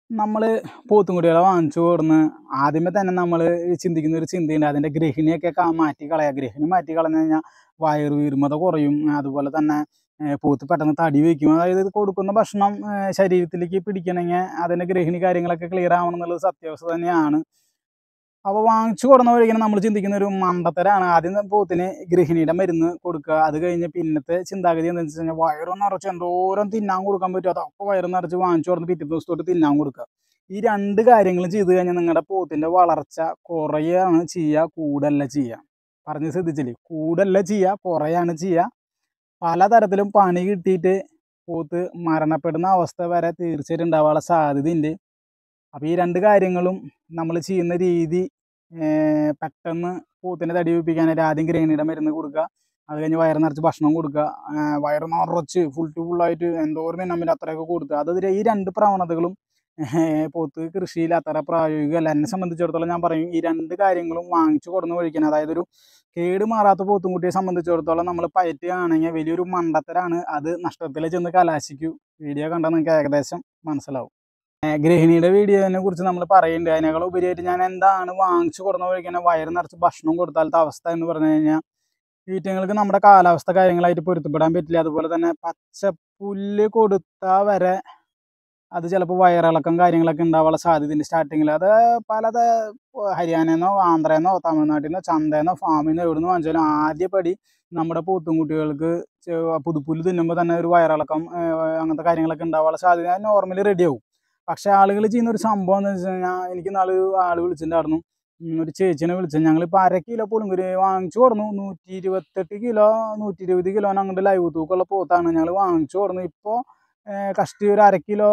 നമ്മൾ പോത്തുംകുട്ടികളെ വാങ്ങിച്ചു കൊടുന്ന് ആദ്യമേ തന്നെ നമ്മൾ ചിന്തിക്കുന്ന ഒരു ചിന്തയുണ്ട് അതിൻ്റെ ഗൃഹിണിയൊക്കെ ക- മാറ്റി കളയുക ഗൃഹിണി മാറ്റി കളഞ്ഞു കഴിഞ്ഞാൽ വയറ് വീർമത കുറയും അതുപോലെ തന്നെ ഏഹ് പോത്ത് പെട്ടെന്ന് തടി വയ്ക്കും അതായത് ഇത് കൊടുക്കുന്ന ഭക്ഷണം ഏഹ് ശരീരത്തിലേക്ക് പിടിക്കണമെങ്കിൽ അതിൻ്റെ ഗൃഹിണി കാര്യങ്ങളൊക്കെ ക്ലിയർ ആവണം എന്നുള്ളത് സത്യാവസ്ഥ തന്നെയാണ് അപ്പോൾ വാങ്ങിച്ചു കൊടുന്ന വഴിക്കാണ് നമ്മൾ ചിന്തിക്കുന്ന ഒരു മണ്ടത്തരാണ് ആദ്യം തന്നെ പോത്തിന് ഗൃഹിണിയുടെ മരുന്ന് കൊടുക്കുക അത് കഴിഞ്ഞ് പിന്നത്തെ ചിന്താഗതി എന്താണെന്ന് വെച്ച് കഴിഞ്ഞാൽ വയറ് നിറച്ച് എന്തോരം തിന്നാൻ കൊടുക്കാൻ പറ്റും അതൊക്കെ വയറ് നിറച്ച് വാങ്ങിച്ചു കൊടുന്ന് പിറ്റേ ദിവസത്തോട്ട് തിന്നാൻ കൊടുക്കുക ഈ രണ്ട് കാര്യങ്ങളും ചെയ്ത് കഴിഞ്ഞാൽ നിങ്ങളുടെ പോത്തിൻ്റെ വളർച്ച കുറയാണ് ചെയ്യുക കൂടല്ല ചെയ്യുക പറഞ്ഞ് ശ്രദ്ധിച്ചില്ലേ കൂടല്ല ചെയ്യുക കുറയാണ് ചെയ്യുക പലതരത്തിലും പണി കിട്ടിയിട്ട് പോത്ത് മരണപ്പെടുന്ന അവസ്ഥ വരെ തീർച്ചയായിട്ടും ഉണ്ടാവാനുള്ള സാധ്യതയുണ്ട് അപ്പോൾ ഈ രണ്ട് കാര്യങ്ങളും നമ്മൾ ചെയ്യുന്ന രീതി ഏർ പെട്ടെന്ന് പോത്തിനെ തടി വെപ്പിക്കാനായിട്ട് ആദ്യം ഗ്രേണിയുടെ മരുന്ന് കൊടുക്കുക അത് കഴിഞ്ഞ് വയറ് നിറച്ച് ഭക്ഷണം കൊടുക്കുക ഏർ വയറ് നിറച്ച് ഫുൾ ടു ഫുള്ളായിട്ട് എന്തോരം തിന്നാൻ പറ്റും അത്രയൊക്കെ കൊടുക്കുക അത് ഈ രണ്ട് പ്രവണതകളും ഏർ പോത്ത് കൃഷിയിൽ അത്ര പ്രായോഗികമല്ല എന്നെ സംബന്ധിച്ചിടത്തോളം ഞാൻ പറയും ഈ രണ്ട് കാര്യങ്ങളും വാങ്ങിച്ചു കൊടുന്ന് കഴിക്കാൻ അതായത് ഒരു കേട് മാറാത്ത പോത്തുംകുട്ടിയെ സംബന്ധിച്ചിടത്തോളം നമ്മൾ പയറ്റുകയാണെങ്കിൽ വലിയൊരു മണ്ടത്തരാണ് അത് നഷ്ടത്തിൽ ചെന്ന് കലാശിക്കൂ വീഡിയോ കണ്ടാൽ നിങ്ങൾക്ക് ഏകദേശം മനസ്സിലാവും ഏർ ഗൃഹിണിയുടെ വീഡിയോനെ കുറിച്ച് നമ്മൾ പറയുന്നുണ്ട് അതിനേക്കാൾ ഉപരിയായിട്ട് ഞാൻ എന്താണ് വാങ്ങിച്ചു കൊടുന്ന വഴിക്കന്നെ വയറ് നിറച്ച് ഭക്ഷണം കൊടുത്താലത്തെ അവസ്ഥ എന്ന് പറഞ്ഞു കഴിഞ്ഞാൽ ഈറ്റങ്ങൾക്ക് നമ്മുടെ കാലാവസ്ഥ കാര്യങ്ങളായിട്ട് പൊരുത്തപ്പെടാൻ പറ്റില്ല അതുപോലെ തന്നെ പച്ചപ്പുല്ല് കൊടുത്താൽ വരെ അത് ചിലപ്പോൾ വയറിളക്കം കാര്യങ്ങളൊക്കെ ഉണ്ടാവാനുള്ള സാധ്യതയുണ്ട് സ്റ്റാർട്ടിങ്ങിൽ അത് പല ഹരിയാനയെന്നോ ആന്ധ്രയെന്നോ തമിഴ്നാട്ടിൽ നിന്നോ ചന്തയെന്നോ ഫാമിൽ നിന്ന് എവിടെ നിന്ന് വാങ്ങിച്ചാലും ആദ്യപടി നമ്മുടെ പോത്തുംകുട്ടികൾക്ക് ചെ- പുതുപ്പുല്ല് തിന്നുമ്പോൾ തന്നെ ഒരു വയറിളക്കം ഏർ അങ്ങനത്തെ കാര്യങ്ങളൊക്കെ ഉണ്ടാവാനുള്ള സാധ്യത നോർമലി റെഡി ആവും പക്ഷേ ആളുകൾ ചെയ്യുന്ന ഒരു സംഭവം എന്ന് വെച്ച് കഴിഞ്ഞാൽ എനിക്ക് നാളെ ഒരു ആൾ വിളിച്ചിട്ടുണ്ടായിരുന്നു ഉം, ഒരു ചേച്ചിനെ വിളിച്ചത് ഞങ്ങളിപ്പോൾ അര കിലോ പുളുങ്കുരി വാങ്ങിച്ചു കൊടുന്നു നൂറ്റി ഇരുപത്തെട്ട് കിലോ നൂറ്റി ഇരുപത് കിലോന് അങ്ങോട്ട് ലൈവ് തൂക്കമുള്ള പോത്താണ് ഞങ്ങൾ വാങ്ങിച്ചു കൊടുന്നു ഇപ്പോൾ കഷ്ടി ഒരു അര കിലോ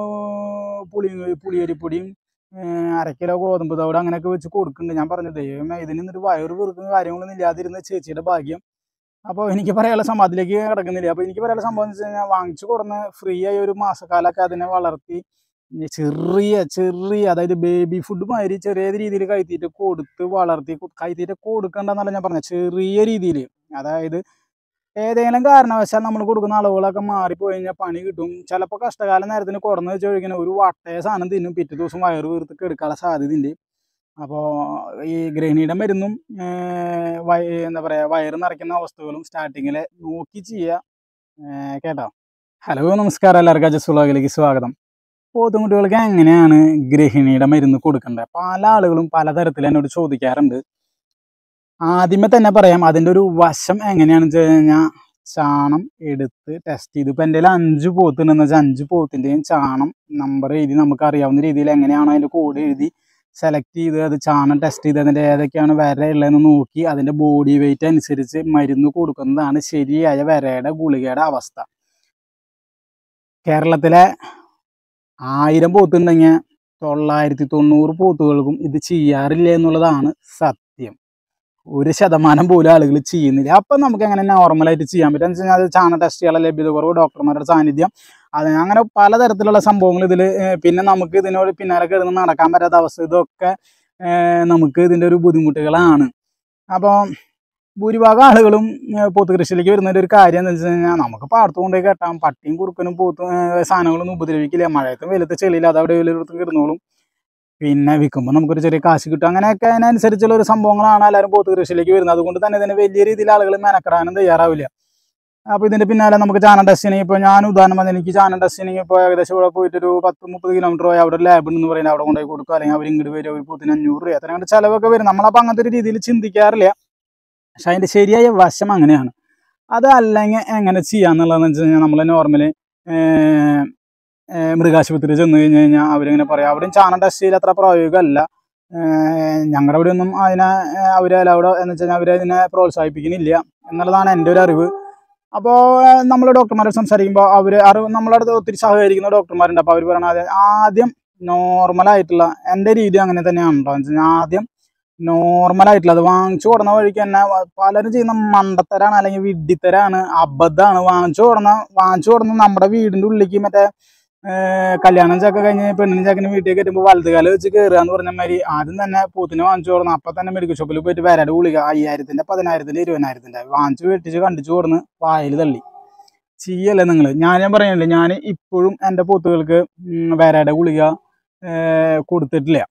പുളി പുളിയരിപ്പൊടിയും ഏർ അര കിലോ ഗോതമ്പ് തവിട് അങ്ങനെയൊക്കെ വെച്ച് കൊടുക്കുന്നുണ്ട് ഞാൻ പറഞ്ഞു ദൈവമേ ഇതിന് നിന്നൊരു വയറ് വെറുക്കുന്ന കാര്യങ്ങളൊന്നും ഇല്ലാതിരുന്ന ചേച്ചിയുടെ ഭാഗ്യം അപ്പോൾ എനിക്ക് പറയാനുള്ള സംഭവം അതിലേക്ക് കിടക്കുന്നില്ല അപ്പോൾ എനിക്ക് പറയാനുള്ള സംഭവം എന്ന് വെച്ച് കഴിഞ്ഞാൽ വാങ്ങിച്ചു കൊടുന്ന് ഫ്രീ ആയി ഒരു മാസക്കാലമൊക്കെ അതിനെ വളർത്തി ഈ ചെറിയ ചെറിയ അതായത് ബേബി ഫുഡ് മാതിരി ചെറിയ രീതിയിൽ കൈത്തീറ്റ കൊടുത്ത് വളർത്തി കു- കൈത്തീറ്റ കൊടുക്കണ്ടെന്നല്ല ഞാൻ പറഞ്ഞത് ചെറിയ രീതിയിൽ അതായത് ഏതെങ്കിലും കാരണവശാൽ നമ്മൾ കൊടുക്കുന്ന അളവുകളൊക്കെ മാറിപ്പോയി കഴിഞ്ഞാൽ പണി കിട്ടും ചിലപ്പോൾ കഷ്ടകാല നേരത്തിന് കുറഞ്ഞു വെച്ച് കഴിക്കുന്ന ഒരു വട്ടയ സാധനം തിന്നും പിറ്റേ ദിവസം വയറ് വീർത്ത് കെടുക്കാനുള്ള സാധ്യതയുണ്ട് അപ്പോൾ ഈ ഗൃഹിണിയുടെ മരുന്നും ഏർ വയ- എന്താ പറയുക വയറ് നിറയ്ക്കുന്ന അവസ്ഥകളും സ്റ്റാർട്ടിങ്ങിൽ നോക്കി ചെയ്യുക ഏർ കേട്ടോ ഹലോ നമസ്കാരം എല്ലാവർക്കും അജസ് വ്ളോഗിലേക്ക് സ്വാഗതം പോത്തുകുട്ടികൾക്ക് എങ്ങനെയാണ് ഗൃഹിണിയുടെ മരുന്ന് കൊടുക്കേണ്ടത് പല ആളുകളും പലതരത്തിൽ എന്നോട് ചോദിക്കാറുണ്ട് ആദ്യമേ തന്നെ പറയാം അതിൻ്റെ ഒരു വശം എങ്ങനെയാണെന്ന് വെച്ച് കഴിഞ്ഞാൽ ചാണം എടുത്ത് ടെസ്റ്റ് ചെയ്ത് ഇപ്പം എൻ്റെ അഞ്ച് പോത്തുണ്ടെന്ന് വെച്ചാൽ അഞ്ച് പോത്തിൻ്റെയും ചാണം നമ്പർ എഴുതി നമുക്ക് അറിയാവുന്ന രീതിയിൽ എങ്ങനെയാണോ അതിൻ്റെ കോഡ് എഴുതി സെലക്ട് ചെയ്ത് അത് ചാണം ടെസ്റ്റ് ചെയ്ത് അതിൻ്റെ ഏതൊക്കെയാണ് വര ഉള്ളതെന്ന് നോക്കി അതിൻ്റെ ബോഡി വെയിറ്റ് അനുസരിച്ച് മരുന്ന് കൊടുക്കുന്നതാണ് ശരിയായ വരയുടെ ഗുളികയുടെ അവസ്ഥ കേരളത്തിലെ ആയിരം പോത്തുണ്ടെങ്കിൽ തൊള്ളായിരത്തി തൊണ്ണൂറ് പോത്തുകൾക്കും ഇത് ചെയ്യാറില്ല എന്നുള്ളതാണ് സത്യം ഒരു ശതമാനം പോലും ആളുകൾ ചെയ്യുന്നില്ല അപ്പം നമുക്ക് എങ്ങനെ നോർമലായിട്ട് ചെയ്യാൻ പറ്റും എന്ന് വെച്ച് കഴിഞ്ഞാൽ അത് ചാണ ടെസ്റ്റ് ചെയ്യാനുള്ള ലഭ്യത കുറവ് ഡോക്ടർമാരുടെ സാന്നിധ്യം അത് അങ്ങനെ പലതരത്തിലുള്ള സംഭവങ്ങൾ ഇതിൽ പിന്നെ നമുക്ക് ഇതിനോട് പിന്നാലെ കിടന്ന് നടക്കാൻ പറ്റാത്ത അവസ്ഥ ഇതൊക്കെ ഏർ നമുക്ക് ഇതിൻ്റെ ഒരു ബുദ്ധിമുട്ടുകളാണ് അപ്പോൾ ഭൂരിഭാഗം ആളുകളും ഏർ പോത്ത് കൃഷിയിലേക്ക് വരുന്നതിൻ്റെ ഒരു കാര്യം എന്ന് വെച്ച് കഴിഞ്ഞാൽ നമുക്ക് പാടത്ത് കൊണ്ടുപോയി കെട്ടാം പട്ടിയും കുറുക്കനും പോത്തും ഏർ സാധനങ്ങളൊന്നും ഉപദ്രവിക്കില്ല മഴയത്തും വെയിലത്ത് ചെളിയില്ല അത് അവിടെ വെയിലത്ത് കിടന്നോളും പിന്നെ വിൽക്കുമ്പോൾ നമുക്കൊരു ചെറിയ കാശ് കിട്ടും അങ്ങനെയൊക്കെ അതിനനുസരിച്ചുള്ള ഒരു സംഭവങ്ങളാണ് എല്ലാവരും പോത്ത് കൃഷിയിലേക്ക് വരുന്നത് അതുകൊണ്ട് തന്നെ ഇതിന് വലിയ രീതിയിൽ ആളുകൾ മെനക്കെടാനും തയ്യാറാവില്ല അപ്പോൾ ഇതിൻ്റെ പിന്നാലെ നമുക്ക് ചാനൽ ടെസ്റ്റിങ് ഇപ്പോൾ ഞാൻ ഉദാഹരണം പറഞ്ഞാൽ എനിക്ക് ചാനൽ ടെസ്റ്റിങ് ഇപ്പോൾ ഏകദേശം ഇവിടെ പോയിട്ട് ഒരു പത്ത് മുപ്പത് കിലോമീറ്റർ പോയി അവിടെ ലാബ് ഉണ്ടെന്ന് പറയുന്നത് അവിടെ കൊണ്ടുപോയി കൊടുക്കുക അല്ലെങ്കിൽ അവർ ഇങ്ങോട്ട് വരും ഒരു പോത്തിന് അഞ്ഞൂറ് രൂപ അത്ര അങ്ങോട്ട് ചിലവൊക്കെ വരും നമ്മളപ്പോൾ അങ്ങനത്തെ ഒരു രീതിയിൽ ചിന്തിക്കാറില്ല പക്ഷെ അതിൻ്റെ ശരിയായ വശം അങ്ങനെയാണ് അത് അല്ലെങ്കിൽ എങ്ങനെ ചെയ്യാന്നുള്ളതെന്ന് വെച്ച് കഴിഞ്ഞാൽ നമ്മൾ നോർമലി മൃഗാശുപത്രി ചെന്ന് കഴിഞ്ഞ് കഴിഞ്ഞാൽ അവരിങ്ങനെ പറയും അവിടെയും ചാണകം ടെസ്റ്റ് ചെയ്യൽ അത്ര പ്രായോഗികമല്ല ഞങ്ങളുടെ അവിടെ ഒന്നും അതിനെ അവർ അവിടെ എന്ന് വെച്ച് കഴിഞ്ഞാൽ അവരതിനെ പ്രോത്സാഹിപ്പിക്കുന്നില്ല എന്നുള്ളതാണ് എൻ്റെ ഒരു അറിവ് അപ്പോൾ നമ്മൾ ഡോക്ടർമാരോട് സംസാരിക്കുമ്പോൾ അവർ അറിവ് നമ്മളടുത്ത് ഒത്തിരി സഹകരിക്കുന്ന ഡോക്ടർമാരുണ്ട് അപ്പോൾ അവർ പറയണത് ആദ്യം നോർമലായിട്ടുള്ള എൻ്റെ രീതി അങ്ങനെ തന്നെയാണ് കേട്ടോ എന്ന് വെച്ച് കഴിഞ്ഞാൽ ആദ്യം നോർമലായിട്ടുള്ള അത് വാങ്ങിച്ചു കൊടുന്ന വഴിക്ക് തന്നെ വ- പലരും ചെയ്യുന്ന മണ്ടത്തരാണ് അല്ലെങ്കിൽ വിഡ്ഢിത്തരാണ് അബദ്ധമാണ് വാങ്ങിച്ചു കൊടുന്ന വാങ്ങിച്ചു കൊടുന്ന നമ്മുടെ വീടിൻ്റെ ഉള്ളിലേക്ക് മറ്റേ ഏർ കല്യാണം ചക്ക കഴിഞ്ഞ് പെണ്ണിനും ചക്കനും വീട്ടിൽ കയറ്റുമ്പോൾ വലതുകാല വെച്ച് കയറുക എന്ന് പറഞ്ഞ മാതിരി ആദ്യം തന്നെ പൂത്തിനെ വാങ്ങിച്ചു കൊടുന്നു അപ്പം തന്നെ മെഡിക്കൽ ഷോപ്പിൽ പോയിട്ട് വരയുടെ ഗുളിക അയ്യായിരത്തിൻ്റെ പതിനായിരത്തിൻ്റെ ഇരുപതിനായിരത്തിൻ്റെ വാങ്ങിച്ചു വെട്ടിച്ച് കണ്ടിച്ചു കൊടുന്ന് വായിൽ തള്ളി ചെയ്യല്ലേ നിങ്ങൾ ഞാൻ ഞാൻ പറയണില്ലേ ഞാൻ ഇപ്പോഴും എൻ്റെ പോത്തുകൾക്ക് ഉം, വരയുടെ ഗുളിക കൊടുത്തിട്ടില്ല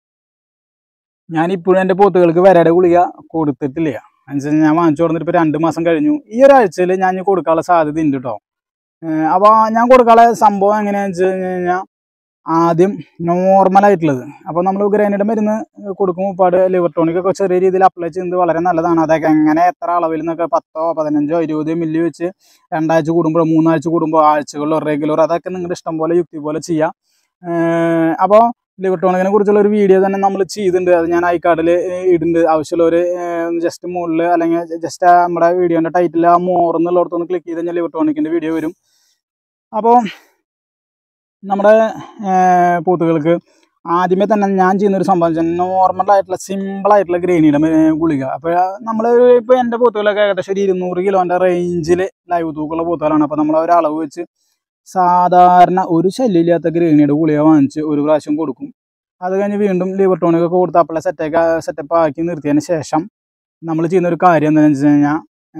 ഞാനിപ്പോഴും എൻ്റെ പോത്തുകൾക്ക് വരയുടെ ഗുളിക കൊടുത്തിട്ടില്ല എന്നുവെച്ചാൽ ഞാൻ വാങ്ങിച്ചു കൊടുത്തിട്ട് ഇപ്പോൾ രണ്ട് മാസം കഴിഞ്ഞു ഈ ഒരാഴ്ചയിൽ ഞാൻ ഇനി കൊടുക്കാനുള്ള സാധ്യത ഉണ്ട് കേട്ടോ അപ്പോൾ ഞാൻ കൊടുക്കാനുള്ള സംഭവം എങ്ങനെയാണെന്ന് വെച്ച് കഴിഞ്ഞ് കഴിഞ്ഞാൽ ആദ്യം നോർമൽ ആയിട്ടുള്ളത് അപ്പോൾ നമ്മൾ ഗ്രൈനഡ് മരുന്ന് കൊടുക്കുമ്പോൾ ഒരുപാട് ലിവർ ടോണിക് ഒക്കെ ചെറിയ രീതിയിൽ അപ്ലൈ ചെയ്യുന്നത് വളരെ നല്ലതാണ് അതൊക്കെ എങ്ങനെ എത്ര അളവിൽ നിന്നൊക്കെ പത്തോ പതിനഞ്ചോ ഇരുപതോ മില്ലി വെച്ച് രണ്ടാഴ്ച കൂടുമ്പോൾ മൂന്നാഴ്ച കൂടുമ്പോൾ ആഴ്ചകളിലോ റെഗുലർ അതൊക്കെ നിങ്ങളുടെ ഇഷ്ടം പോലെ യുക്തി പോലെ ചെയ്യാം അപ്പോൾ ലിവർ ടോണിക്കിനെ കുറിച്ചുള്ള ഒരു വീഡിയോ തന്നെ നമ്മൾ ചെയ്തിട്ടുണ്ട് അത് ഞാൻ ഐക്കാർഡിൽ ഇടുന്നുണ്ട് ആവശ്യമുള്ളവർ ജസ്റ്റ് മുകളിൽ അല്ലെങ്കിൽ ജസ്റ്റ് നമ്മുടെ വീഡിയോൻ്റെ ടൈറ്റിൽ ആ മോർ എന്നുള്ളിടത്തൊന്ന് ക്ലിക്ക് ചെയ്ത് കഴിഞ്ഞാൽ ലിവർ ടോണിക്കിൻ്റെ വീഡിയോ വരും അപ്പോൾ നമ്മുടെ പോത്തുകൾക്ക് ആദ്യമേ തന്നെ ഞാൻ ചെയ്യുന്ന ഒരു സംഭവം വെച്ചാൽ നോർമൽ ആയിട്ടുള്ള സിമ്പിൾ ആയിട്ടുള്ള ഗ്രേനിയുടെ ഗുളിക അപ്പോൾ നമ്മൾ ഇപ്പോൾ എൻ്റെ പോത്തുകളൊക്കെ ഏകദേശം ഒരു ഇരുന്നൂറ് കിലോൻ്റെ റേഞ്ചിൽ ലൈവ് തൂക്കുള്ള പോത്തുകളാണ് അപ്പോൾ നമ്മൾ ഒരു അളവ് വെച്ച് സാധാരണ ഒരു ശല്യമില്ലാത്ത ഗ്രേനിയുടെ ഗുളിക വാങ്ങിച്ച് ഒരു പ്രാവശ്യം കൊടുക്കും അത് കഴിഞ്ഞ് വീണ്ടും ലിവർ ടോണിക് ഒക്കെ കൊടുത്ത് അപ്പോളെ സെറ്റൊക്കെ സെറ്റപ്പ് ആക്കി നിർത്തിയതിന് ശേഷം നമ്മൾ ചെയ്യുന്ന ഒരു കാര്യം എന്താണെന്ന് വെച്ച് കഴിഞ്ഞാൽ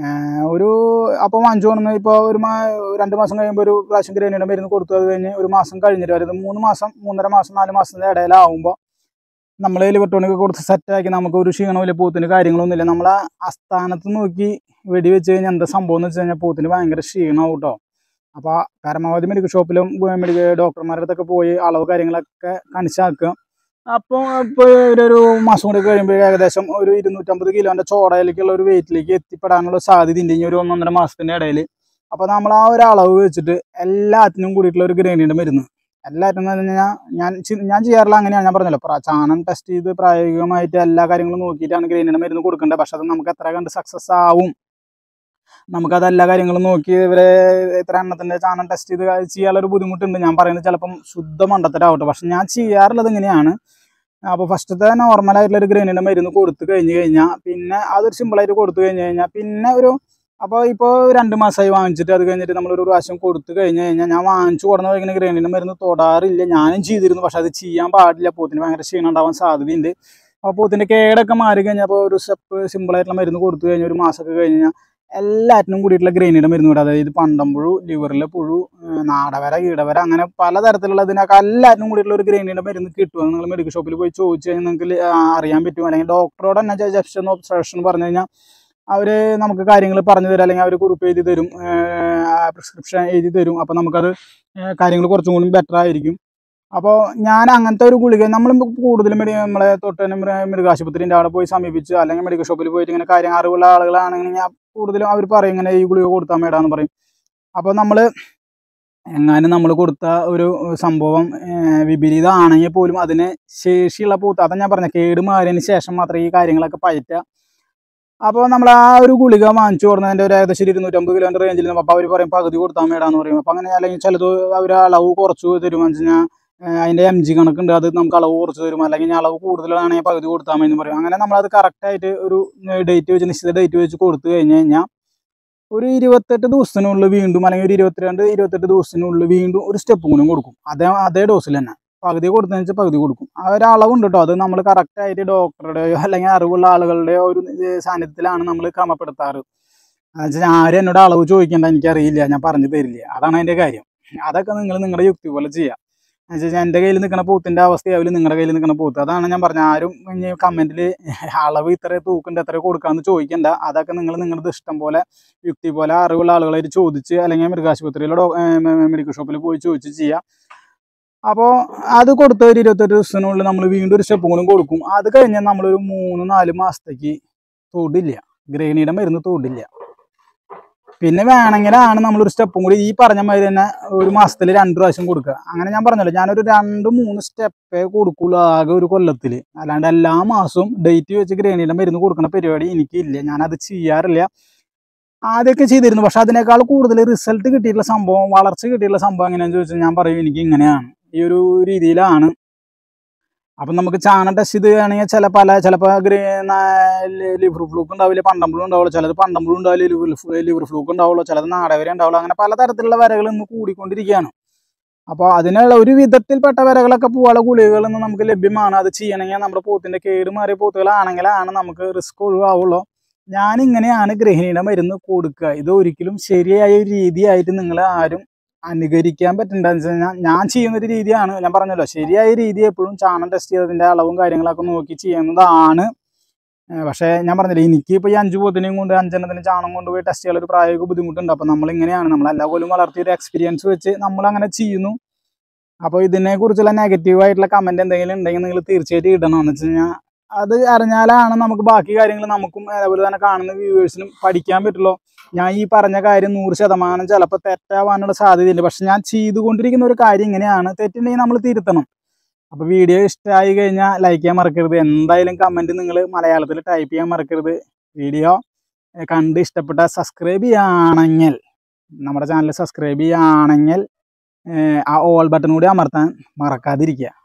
ഒരു അപ്പോൾ വാങ്ങിച്ചു കൊണ്ടുവന്ന് ഇപ്പോൾ ഒരു മാ രണ്ട് മാസം കഴിയുമ്പോൾ ഒരു പ്രാവശ്യം ഗ്രേനിയുടെ മരുന്ന് കൊടുത്തു അത് കഴിഞ്ഞ് ഒരു മാസം കഴിഞ്ഞിട്ട് വരുന്നത് മൂന്ന് മാസം മൂന്നര മാസം നാല് മാസത്തിൻ്റെ ഇടയിലാവുമ്പോൾ നമ്മൾ ലിവർ ടോണിക് കൊടുത്ത് സെറ്റാക്കി നമുക്ക് ഒരു ക്ഷീണമില്ല പൂത്തിന് കാര്യങ്ങളൊന്നുമില്ല നമ്മൾ ആ സ്ഥാനത്ത് നോക്കി വെടി വെച്ച് കഴിഞ്ഞാൽ എന്താ സംഭവം എന്ന് വെച്ച് കഴിഞ്ഞാൽ പൂത്തിന് ഭയങ്കര ക്ഷീണമാവും കേട്ടോ അപ്പോൾ പരമാവധി മെഡിക്കൽ ഷോപ്പിലും മെഡിക്കൽ ഡോക്ടർമാരുടെ അടുത്തൊക്കെ പോയി അളവ് കാര്യങ്ങളൊക്കെ കാണിച്ചാക്കുക അപ്പോൾ ഇപ്പോൾ ഒരു ഒരു മാസം കൂടി കഴിയുമ്പോൾ ഏകദേശം ഒരു ഇരുന്നൂറ്റമ്പത് കിലോൻ്റെ ചോടയിലേക്കുള്ള ഒരു വെയിറ്റിലേക്ക് എത്തിപ്പെടാനുള്ള സാധ്യത ഉണ്ട് ഇനി ഒരു ഒന്നൊന്നര മാസത്തിൻ്റെ ഇടയിൽ അപ്പോൾ നമ്മൾ ആ ഒരു അളവ് വെച്ചിട്ട് എല്ലാത്തിനും കൂടിയിട്ടുള്ള ഒരു ഗ്രേനിയുടെ മരുന്ന് എല്ലാത്തിനും എന്ന് പറഞ്ഞു കഴിഞ്ഞാൽ ഞാൻ ചി- ഞാൻ ചെയ്യാറില്ല അങ്ങനെയാണ് ഞാൻ പറഞ്ഞല്ലോ പ്രാ- ചാണകം ടെസ്റ്റ് ചെയ്ത് പ്രായോഗികമായിട്ട് എല്ലാ കാര്യങ്ങളും നോക്കിയിട്ടാണ് ഗ്രേനിയുടെ മരുന്ന് കൊടുക്കേണ്ടത് പക്ഷെ അത് നമുക്ക് എത്ര കണ്ട് സക്സസ് ആവും നമുക്കത് എല്ലാ കാര്യങ്ങളും നോക്കി ഇവരെ ഇത്ര എണ്ണത്തിൻ്റെ ചാണകം ടെസ്റ്റ് ചെയ്ത് ചെയ്യാനുള്ള ഒരു ബുദ്ധിമുട്ടുണ്ട് ഞാൻ പറയുന്നത് ചിലപ്പം ശുദ്ധ മണ്ടത്തരാവട്ടെ പക്ഷെ ഞാൻ ചെയ്യാറുള്ളത് ഇങ്ങനെയാണ് അപ്പോൾ ഫസ്റ്റത്തെ നോർമലായിട്ടുള്ള ഒരു ഗ്രേനിൻ്റെ മരുന്ന് കൊടുത്തു കഴിഞ്ഞ് കഴിഞ്ഞാൽ പിന്നെ അതൊരു സിമ്പിളായിട്ട് കൊടുത്തു കഴിഞ്ഞ് കഴിഞ്ഞാൽ പിന്നെ ഒരു അപ്പോൾ ഇപ്പോൾ രണ്ട് മാസമായി വാങ്ങിച്ചിട്ട് അത് കഴിഞ്ഞിട്ട് നമ്മളൊരു പ്രാവശ്യം കൊടുത്തു കഴിഞ്ഞ് കഴിഞ്ഞാൽ ഞാൻ വാങ്ങിച്ചു കൊടുന്ന വൈകുന്ന ഗ്രേനിൻ്റെ മരുന്ന് തൊടാറില്ല ഞാനും ചെയ്തിരുന്നു പക്ഷെ അത് ചെയ്യാൻ പാടില്ല പോത്തിന് ഭയങ്കര ക്ഷീണം ഉണ്ടാവാൻ സാധ്യതയുണ്ട് അപ്പോൾ പോത്തിൻ്റെ കേടൊക്കെ മാറി കഴിഞ്ഞപ്പോൾ ഒരു സ്റ്റെപ്പ് സിമ്പിളായിട്ടുള്ള മരുന്ന് കൊടുത്തു കഴിഞ്ഞാൽ ഒരു മാസമൊക്കെ കഴിഞ്ഞ് കഴിഞ്ഞാൽ എല്ലാറ്റിനും കൂടിയിട്ടുള്ള ഗ്രേനിയുടെ മരുന്ന് കൂടെ അതായത് പണ്ടമ്പുഴു ലിവറിലെ പുഴു ഏഹ് നാടവര കീടവര അങ്ങനെ പലതരത്തിലുള്ള ഇതിനൊക്കെ എല്ലാറ്റിനും കൂടിയിട്ടുള്ള ഒരു ഗ്രേനിയുടെ മരുന്ന് കിട്ടും നിങ്ങൾ മെഡിക്കൽ ഷോപ്പിൽ പോയി ചോദിച്ചു കഴിഞ്ഞാൽ നിങ്ങൾക്ക് ലി- ആ, അറിയാൻ പറ്റും അല്ലെങ്കിൽ ഡോക്ടറോട് തന്നെ ജസ്റ്റ് ഒന്ന് ഒബ്സർവേഷൻ പറഞ്ഞു കഴിഞ്ഞാൽ അവർ നമുക്ക് കാര്യങ്ങൾ പറഞ്ഞു തരും അല്ലെങ്കിൽ അവർ കുറിപ്പ് എഴുതി തരും പ്രിസ്ക്രിപ്ഷൻ എഴുതി തരും അപ്പോൾ നമുക്കത് കാര്യങ്ങൾ കുറച്ചും കൂടി ബെറ്റർ ആയിരിക്കും അപ്പോൾ ഞാൻ അങ്ങനത്തെ ഒരു ഗുളിക നമ്മൾ കൂടുതലും മെഡി നമ്മളെ തൊട്ട് തന്നെ മൃ- മൃഗാശുപത്രിൻ്റെ അവിടെ പോയി സമീപിച്ച് അല്ലെങ്കിൽ മെഡിക്കൽ ഷോപ്പിൽ പോയിട്ട് ഇങ്ങനെ കാര്യം അറിവുള്ള ആളുകളാണെങ്കിൽ ഞാൻ കൂടുതലും അവർ പറയും ഇങ്ങനെ ഈ ഗുളിക കൊടുത്താൽ മേടാന്ന് പറയും അപ്പോൾ നമ്മൾ എങ്ങാനും നമ്മൾ കൊടുത്ത ഒരു സംഭവം ഏഹ്, വിപരീതമാണെങ്കിൽ പോലും അതിന് ശേഷിയുള്ള പൂത്ത അതാ ഞാൻ പറഞ്ഞ കേട് മാറിയതിന് ശേഷം മാത്രമേ ഈ കാര്യങ്ങളൊക്കെ പയറ്റുക അപ്പോൾ നമ്മൾ ആ ഒരു ഗുളിക വാങ്ങിച്ചു കൊടുക്കുന്നതിൻ്റെ ഒരു ഏകദേശം ഒരു ഇരുന്നൂറ്റമ്പത് കിലോൻ്റെ റേഞ്ചിൽ അപ്പോൾ അവർ പറയും പകുതി കൊടുത്താൽ മേടാന്ന് പറയും അപ്പോൾ അങ്ങനെ അല്ലെങ്കിൽ ചിലത് അവർ അളവ് കുറച്ച് തരുമെന്ന് വെച്ച് കഴിഞ്ഞാൽ അതിൻ്റെ എം ജി കണക്കുണ്ട് അത് നമുക്ക് അളവ് കുറച്ച് തരും അല്ലെങ്കിൽ ഇനി അളവ് കൂടുതലാണെങ്കിൽ പകുതി കൊടുത്താൽ മതി എന്ന് പറയും അങ്ങനെ നമ്മളത് കറക്റ്റായിട്ട് ഒരു ഡേറ്റ് വെച്ച് നിശ്ചിത ഡേറ്റ് വെച്ച് കൊടുത്തു കഴിഞ്ഞ് കഴിഞ്ഞാൽ ഒരു ഇരുപത്തെട്ട് ദിവസത്തിനുള്ളിൽ വീണ്ടും അല്ലെങ്കിൽ ഒരു ഇരുപത്തിരണ്ട് ഇരുപത്തെട്ട് ദിവസത്തിനുള്ളിൽ വീണ്ടും ഒരു സ്റ്റെപ്പ് കൂടി കൊടുക്കും അതേ അതേ ഡോസിൽ തന്നെ പകുതി കൊടുത്തതെന്ന് വെച്ചാൽ പകുതി കൊടുക്കും ആ ഒരു അളവുണ്ട് കേട്ടോ അത് നമ്മൾ കറക്റ്റായിട്ട് ഡോക്ടറുടെയോ അല്ലെങ്കിൽ അറിവുള്ള ആളുകളുടെയോ ഒരു ഏഹ് സാന്നിധ്യത്തിലാണ് നമ്മൾ ക്രമപ്പെടുത്താറ് എന്നുവെച്ചാൽ ആരും എന്നോട് അളവ് ചോദിക്കേണ്ട എനിക്കറിയില്ല ഞാൻ പറഞ്ഞു തരില്ല അതാണ് അതിൻ്റെ കാര്യം അതൊക്കെ നിങ്ങൾ നിങ്ങളുടെ യുക്തി പോലെ ചെയ്യുക എന്നുവെച്ചാൽ എൻ്റെ കയ്യിൽ നിൽക്കുന്ന പൂത്തിൻ്റെ അവസ്ഥയാവില്ല നിങ്ങളുടെ കയ്യിൽ നിൽക്കുന്ന പൂത്ത് അതാണ് ഞാൻ പറഞ്ഞത് ആരും ഇനി കമൻറ്റിൽ അളവ് ഇത്ര തൂക്കുണ്ട് എത്ര കൊടുക്കാമെന്ന് ചോദിക്കണ്ട അതൊക്കെ നിങ്ങൾ നിങ്ങളുടെ ഇഷ്ടം പോലെ യുക്തി പോലെ അറിവുള്ള ആളുകളായിട്ട് ചോദിച്ച് അല്ലെങ്കിൽ മൃഗാശുപത്രിയിലോ ഡോ- ഏർ മെഡിക്കൽ ഷോപ്പിൽ പോയി ചോദിച്ച് ചെയ്യാം അപ്പോൾ അത് കൊടുത്ത ഒരു ഇരുപത്തെട്ട് ദിവസത്തിനുള്ളിൽ നമ്മൾ വീണ്ടും ഒരു സ്റ്റെപ്പ് കൂടി കൊടുക്കും അത് കഴിഞ്ഞാൽ നമ്മളൊരു മൂന്ന് നാല് മാസത്തേക്ക് തൊടില്ല ഗ്രേണിയുടെ മരുന്ന് തൊടില്ല പിന്നെ വേണമെങ്കിലാണ് നമ്മളൊരു സ്റ്റെപ്പും കൂടി ഈ പറഞ്ഞ മാതിരി തന്നെ ഒരു മാസത്തിൽ രണ്ട് പ്രാവശ്യം കൊടുക്കുക അങ്ങനെ ഞാൻ പറഞ്ഞല്ലോ ഞാനൊരു രണ്ട് മൂന്ന് സ്റ്റെപ്പേ കൊടുക്കുള്ളൂ ആകെ ഒരു കൊല്ലത്തിൽ അല്ലാണ്ട് എല്ലാ മാസവും ഡേറ്റ് വെച്ച് ഗ്രേണിയുടെ മരുന്ന് കൊടുക്കുന്ന പരിപാടി എനിക്കില്ല ഞാനത് ചെയ്യാറില്ല ആദ്യമൊക്കെ ചെയ്തിരുന്നു പക്ഷെ അതിനേക്കാൾ കൂടുതൽ റിസൾട്ട് കിട്ടിയിട്ടുള്ള സംഭവം വളർച്ച കിട്ടിയിട്ടുള്ള സംഭവം എങ്ങനെയാണെന്ന് ചോദിച്ചാൽ ഞാൻ പറയും എനിക്ക് ഇങ്ങനെയാണ് ഈ ഒരു രീതിയിലാണ് അപ്പം നമുക്ക് ചാണകം ടെസ്റ്റ് ചെയ്ത് ആണെങ്കിൽ ചില പല ചിലപ്പോൾ ലിവർ ഫ്ലൂക്ക് ഉണ്ടാവില്ല പണ്ടമ്പഴും ഉണ്ടാവുള്ളൂ ചിലത് പണ്ടമ്പഴും ഉണ്ടാവില്ല ലിവർ ലിവർ ഫ്ലൂക്ക് ഉണ്ടാവുള്ളൂ ചിലത് നാടവര ഉണ്ടാവുള്ളൂ അങ്ങനെ പലതരത്തിലുള്ള വരകൾ ഇന്ന് കൂടിക്കൊണ്ടിരിക്കുകയാണ് അപ്പോൾ അതിനുള്ള ഒരു വിധത്തിൽപ്പെട്ട വരകളൊക്കെ പോകാനുള്ള ഗുളികകൾ ഇന്ന് നമുക്ക് ലഭ്യമാണ് അത് ചെയ്യണമെങ്കിൽ നമ്മുടെ പോത്തിൻ്റെ കേട് മാറിയ പോത്തുകളാണെങ്കിലാണ് നമുക്ക് റിസ്ക് ഒഴിവാവുള്ളൂ ഞാൻ ഇങ്ങനെയാണ് ഗൃഹിണിയുടെ മരുന്ന് കൊടുക്കുക ഇത് ഒരിക്കലും ശരിയായ ഒരു രീതിയായിട്ട് നിങ്ങൾ ആരും അനുകരിക്കാൻ പറ്റുന്നുണ്ടെന്ന് വെച്ച് കഴിഞ്ഞാൽ ഞാൻ ചെയ്യുന്ന ഒരു രീതിയാണ് ഞാൻ പറഞ്ഞല്ലോ ശരിയായ രീതി എപ്പോഴും ചാണകം ടെസ്റ്റ് ചെയ്തതിൻ്റെ അളവും കാര്യങ്ങളൊക്കെ നോക്കി ചെയ്യുന്നതാണ് ഏഹ് പക്ഷേ ഞാൻ പറഞ്ഞില്ലേ എനിക്ക് ഇപ്പോൾ ഈ അഞ്ച് പോത്തിനെയും കൊണ്ട് അഞ്ചെണ്ണത്തിന് ചാണകം കൊണ്ടുപോയി ടെസ്റ്റ് ചെയ്യാൻ ഒരു പ്രായോഗിക ബുദ്ധിമുട്ടുണ്ട് അപ്പോൾ നമ്മൾ ഇങ്ങനെയാണ് നമ്മൾ എല്ലാ കൊല്ലം വളർത്തിയ ഒരു എക്സ്പീരിയൻസ് വെച്ച് നമ്മൾ അങ്ങനെ ചെയ്യുന്നു അപ്പോൾ ഇതിനെക്കുറിച്ചുള്ള നെഗറ്റീവ് ആയിട്ടുള്ള കമൻറ്റ് എന്തെങ്കിലും ഉണ്ടെങ്കിൽ നിങ്ങൾ തീർച്ചയായിട്ടും ഇടണം എന്ന് വെച്ച് കഴിഞ്ഞാൽ അത് അറിഞ്ഞാലാണ് നമുക്ക് ബാക്കി കാര്യങ്ങൾ നമുക്കും അതേപോലെ തന്നെ കാണുന്ന വ്യൂവേഴ്സിനും പഠിക്കാൻ പറ്റുള്ളൂ ഞാൻ ഈ പറഞ്ഞ കാര്യം നൂറ് ശതമാനം ചിലപ്പോൾ തെറ്റാവാനുള്ള സാധ്യതയുണ്ട് പക്ഷെ ഞാൻ ചെയ്തുകൊണ്ടിരിക്കുന്ന ഒരു കാര്യം ഇങ്ങനെയാണ് തെറ്റുണ്ടെങ്കിൽ നമ്മൾ തിരുത്തണം അപ്പോൾ വീഡിയോ ഇഷ്ടമായി കഴിഞ്ഞാൽ ലൈക്ക് ചെയ്യാൻ മറക്കരുത് എന്തായാലും കമൻറ്റ് നിങ്ങൾ മലയാളത്തിൽ ടൈപ്പ് ചെയ്യാൻ മറക്കരുത് വീഡിയോ ഏഹ് കണ്ട് ഇഷ്ടപ്പെട്ട സബ്സ്ക്രൈബ് ചെയ്യുകയാണെങ്കിൽ നമ്മുടെ ചാനൽ സബ്സ്ക്രൈബ് ചെയ്യുകയാണെങ്കിൽ ഏഹ് ആ ഓൾ ബട്ടൺ കൂടി അമർത്താൻ മറക്കാതിരിക്കുക